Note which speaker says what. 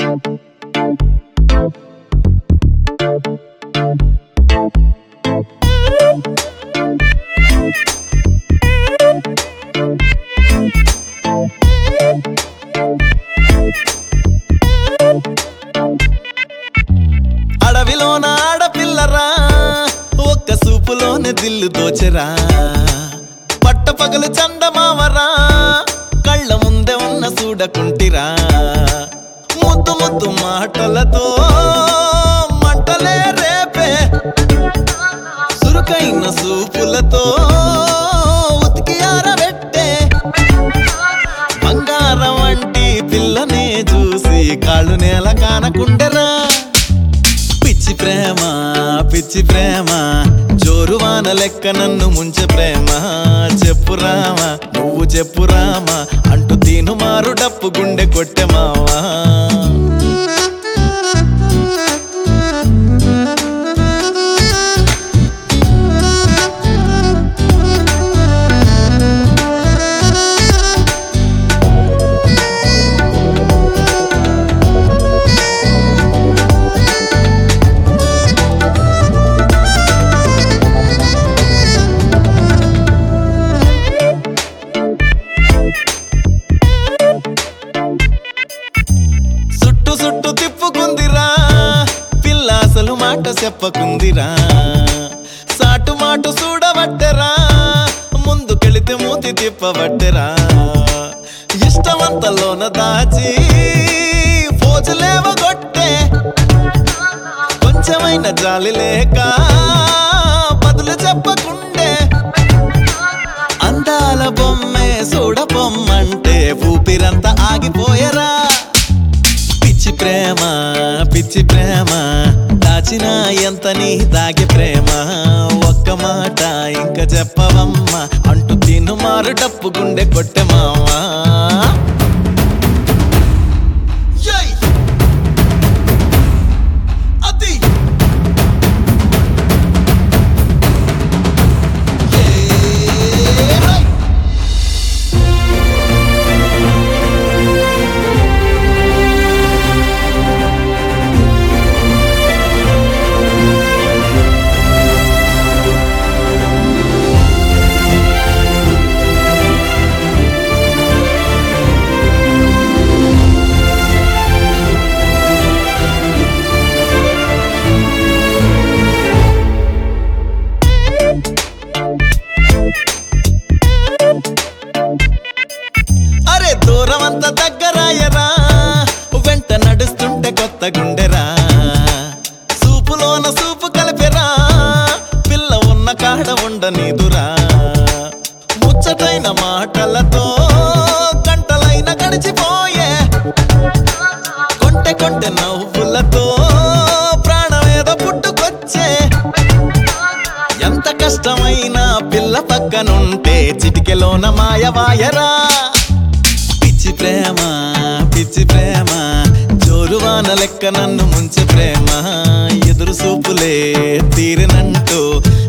Speaker 1: అడవిలోన ఆడపిల్లరా ఒక్క సూపులోనే దిల్లు దోచెరా పట్టపగలు చందమావరా కళ్ళ ముందే ఉన్న చూడకుంటిరా ముద్దు ముద్దు మాటలతో మంటలే రేపే సురుకైన సూపులతో ఉతికి ఆరబెట్టే బంగారం వంటి పిల్లనే చూసి కాళ్ళు నేల కానకుండెరా పిచ్చి ప్రేమ పిచ్చి ప్రేమ జోరువాన లెక్క నన్ను ముంచె ప్రేమ చెప్పు రామా నువ్వు చెప్పు రామా అంటూ తీను మారు డప్పు గుండె కొట్టె మావా సుట్టు సుట్టు తిప్పుకుందిరా పిల్ల అసలు మాట చెప్పకుందిరా సాటు మాటు చూడబట్టెరా ముందుకెళితే మూతి తిప్పబట్టెరా ఇష్టమంతలోన దాచి ఫోజులేవగొట్టే కొంచెమైన జాలి లేక బదులు చెప్పకుండే అందాల బొమ్మే చూడ బొమ్మంటే ఊపిరంతా ఆగిపోయరా పిచ్చి ప్రేమ పిచ్చి ప్రేమ దాచిన ఎంత నీ దాగి ప్రేమ ఒక్క మాట ఇంకా చెప్పవమ్మా అంటూ తిను మారు డప్పు గుండె కొట్టె మావా యై! అది! ఏయ్! అరే దూరం అంత దగ్గరాయరా వెంట నడుస్తుంటే కొత్త గుండెరా సూపులోన సూపు కలిపెరా పిల్ల ఉన్న కాడ ఉండనీదురా ముచ్చటైన మాటలతో గంటలైన గడిచిపోయే కొంటె కొంటె నవ్వులతో ప్రాణమేదో పుట్టుకొచ్చే ఎంత కష్టమైనా పిల్ల పక్కనుంటే చిటికెలోన మాయవాయరా పిచ్చి ప్రేమ పిచ్చి ప్రేమ జోరువాన లెక్క నన్ను ముంచె ప్రేమ ఎదురు సూపులే తీరినంటూ